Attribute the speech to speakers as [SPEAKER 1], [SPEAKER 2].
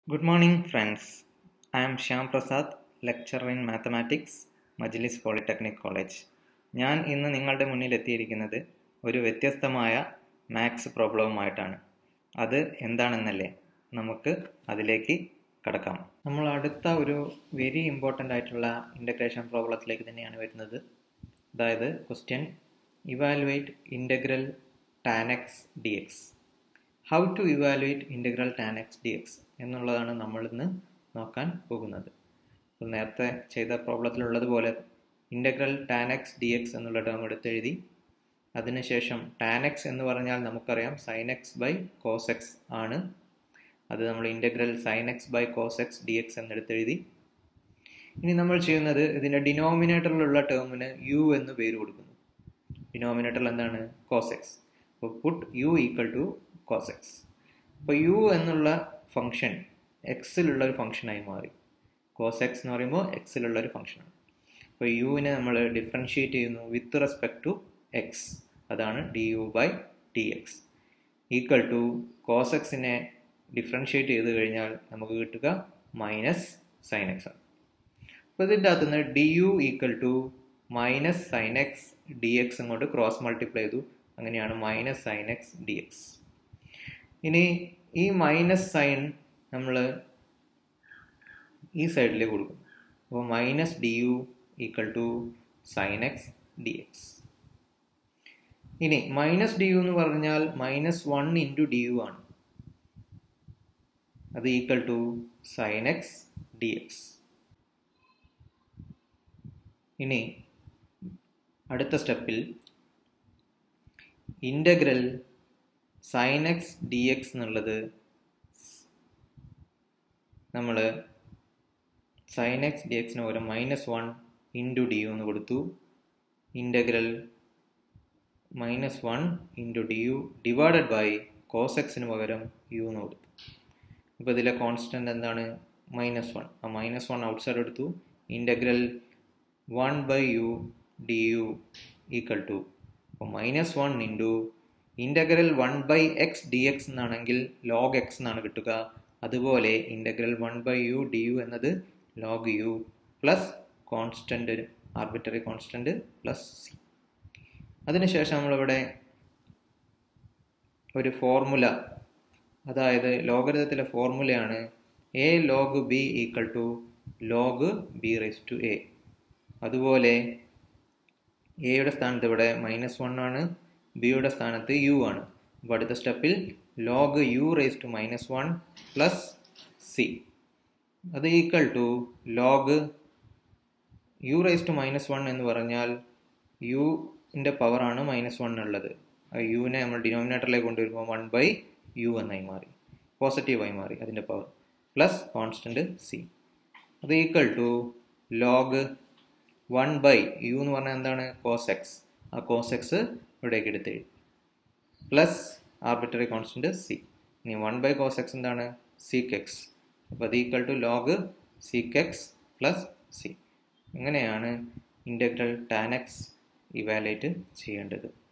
[SPEAKER 1] Good morning, friends. I am Shyam Prasad, lecturer in mathematics, Majlis polytechnic college ഞാൻ ഇന്ന് നിങ്ങളുടെ മുന്നിൽ എത്തിയിരിക്കുന്നത് ഒരു വ്യത്യസ്തമായ മാത്സ് പ്രോബ്ലവുമായിട്ടാണ് അത് എന്താണെന്നല്ലേ നമുക്ക് അതിലേക്ക് കടക്കാം നമ്മൾ അടുത്ത ഒരു വെരി ഇമ്പോർട്ടൻ്റ് ആയിട്ടുള്ള ഇൻ്റഗ്രേഷൻ പ്രോബ്ലത്തിലേക്ക് തന്നെയാണ് വരുന്നത് അതായത് question evaluate integral tan x d x how to evaluate integral tan x d x എന്നുള്ളതാണ് നമ്മൾ ഇന്ന് നോക്കാൻ പോകുന്നത് അപ്പോൾ നേരത്തെ ചെയ്ത പ്രോബ്ലത്തിലുള്ളതുപോലെ integral tan x d x എന്നുള്ള ടേം എടുത്തെഴുതി അതിനുശേഷം ടാൻ എക്സ് എന്ന് പറഞ്ഞാൽ നമുക്കറിയാം sine x by cos x ആണ് അത് നമ്മൾ integral sine x by cos x d x എന്നെടുത്തെഴുതി ഇനി നമ്മൾ ചെയ്യുന്നത് ഇതിൻ്റെ ഡിനോമിനേറ്ററിലുള്ള ടേമിന് യു എന്ന് പേര് കൊടുക്കുന്നു ഡിനോമിനേറ്ററിൽ എന്താണ് കോസ് എക്സ് അപ്പോൾ put u equal to cos x അപ്പോൾ യു എന്നുള്ള ഫംഗ്ഷൻ എക്സിലുള്ള ഒരു ഫംഗ്ഷനായി മാറി കോസ് എക്സ് എന്ന് പറയുമ്പോൾ എക്സിലുള്ള ഒരു ഫംഗ്ഷനാണ് അപ്പോൾ യുവിനെ നമ്മൾ ഡിഫറൻഷിയേറ്റ് ചെയ്യുന്നു വിത്ത് റെസ്പെക്ട് ടു എക്സ് അതാണ് d u by d x equal to cos എക്സിനെ ഡിഫറൻഷിയേറ്റ് ചെയ്ത് കഴിഞ്ഞാൽ നമുക്ക് കിട്ടുക മൈനസ് സൈൻ എക്സ് ആണ് അപ്പോൾ ഇതിൻ്റെ അകത്ത് നിന്ന് d u equal to minus sine x d x അങ്ങോട്ട് ക്രോസ് മൾട്ടിപ്ലൈ ചെയ്തു അങ്ങനെയാണ് minus sine x d x ഇനി ഈ മൈനസ് സൈൻ നമ്മൾ ഈ സൈഡിലേക്ക് കൊടുക്കും അപ്പോൾ minus d u equal to sine x d x ഇനി മൈനസ് ഡി യു എന്ന് പറഞ്ഞാൽ minus one into d u ആണ് അത് equal to sine x d x ഇനി അടുത്ത സ്റ്റെപ്പിൽ integral sine x d x എന്നുള്ളത് നമ്മൾ സൈൻ എക്സ് ഡി എക്സിന് പകരം minus one into d u എന്ന് കൊടുത്തു integral minus one into d u divided by cos എക്സിന് പകരം യു എന്ന് കൊടുത്തു അപ്പോൾ ഇതിലെ കോൺസ്റ്റൻറ്റ് എന്താണ് മൈനസ് വൺ ആ മൈനസ് വൺ ഔട്ട് സൈഡ് എടുത്തു integral one by u d u equal to അപ്പോൾ minus one into integral one by x d x എന്നാണെങ്കിൽ ലോഗ് എക്സ് എന്നാണ് കിട്ടുക അതുപോലെ integral one by u d u എന്നത് log U plus constant arbitrary constant plus c അതിനുശേഷം നമ്മളിവിടെ ഒരു formula അതായത് ലോഗരിതത്തിലെ ഫോർമുലയാണ് a log b equal to log b raise to a അതുപോലെ എയുടെ സ്ഥാനത്ത് ഇവിടെ മൈനസ് വൺ ആണ് ബിയുടെ സ്ഥാനത്ത് യു ആണ് അപ്പോൾ അടുത്ത സ്റ്റെപ്പിൽ log u raise to minus one plus c അത് equal to log u raise to minus one എന്ന് പറഞ്ഞാൽ യുവിൻ്റെ പവറാണ് മൈനസ് വൺ ഉള്ളത് ആ യുവിനെ നമ്മൾ ഡിനോമിനേറ്ററിലേക്ക് കൊണ്ടുവരുമ്പോൾ വൺ ബൈ യു എന്നായി മാറി പോസിറ്റീവായി മാറി അതിൻ്റെ പവർ പ്ലസ് കോൺസ്റ്റൻറ്റ് സി അത് equal to log one by u എന്ന് പറഞ്ഞാൽ എന്താണ് കോസ് എക്സ് ആ കോസ് എക്സ് ഇവിടേക്ക് എടുത്ത് പ്ലസ് ആർബിറ്ററി കോൺസ്റ്റൻറ്റ് സി ഇനി വൺ ബൈ കോസ് എക്സ് എന്താണ് സീക്ക് എക്സ് അപ്പോൾ അത് equal to log sec x plus c ഇങ്ങനെയാണ് ഇൻ്റഗ്രൽ ടാൻ എക്സ് ഇവാലുവേറ്റ് ചെയ്യേണ്ടത്